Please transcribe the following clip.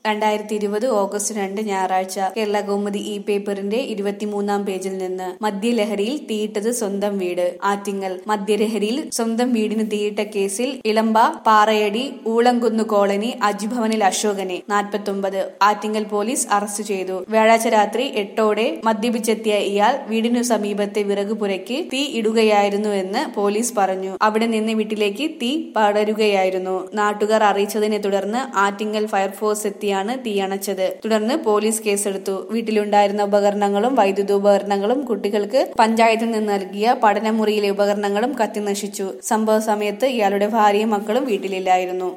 രണ്ടായിരത്തി ഇരുപത് ഓഗസ്റ്റ് രണ്ട് ഞായറാഴ്ച കേരള കൗമുദി ഇ പേപ്പറിന്റെ ഇരുപത്തിമൂന്നാം പേജിൽ നിന്ന് മദ്യലഹരിയിൽ തീയിട്ടത് സ്വന്തം വീട് ആറ്റിങ്ങൽ മദ്യലഹരിയിൽ സ്വന്തം വീടിന് തീയിട്ട കേസിൽ ഇളമ്പ പാറയടി ഊളംകുന്ന് കോളനി അജിഭവനിൽ അശോകനെ നാൽപ്പത്തൊമ്പത് ആറ്റിങ്ങൽ പോലീസ് അറസ്റ്റ് ചെയ്തു വ്യാഴാഴ്ച രാത്രി എട്ടോടെ മദ്യപിച്ചെത്തിയ ഇയാൾ വീടിനു സമീപത്തെ വിറകുപുരയ്ക്ക് തീ ഇടുകയായിരുന്നുവെന്ന് പോലീസ് പറഞ്ഞു അവിടെ നിന്ന് വീട്ടിലേക്ക് തീ പടരുകയായിരുന്നു നാട്ടുകാർ അറിയിച്ചതിനെ തുടർന്ന് ആറ്റിങ്ങൽ ഫയർഫോഴ്സ് എത്തിയാണ് തീയണച്ചത് തുടർന്ന് പോലീസ് കേസെടുത്തു വീട്ടിലുണ്ടായിരുന്ന ഉപകരണങ്ങളും വൈദ്യുതോപകരണങ്ങളും കുട്ടികൾക്ക് പഞ്ചായത്തിൽ നിന്ന് നൽകിയ പഠനമുറിയിലെ ഉപകരണങ്ങളും കത്തിനശിച്ചു സംഭവ സമയത്ത് ഇയാളുടെ ഭാര്യയും മക്കളും വീട്ടിലില്ലായിരുന്നു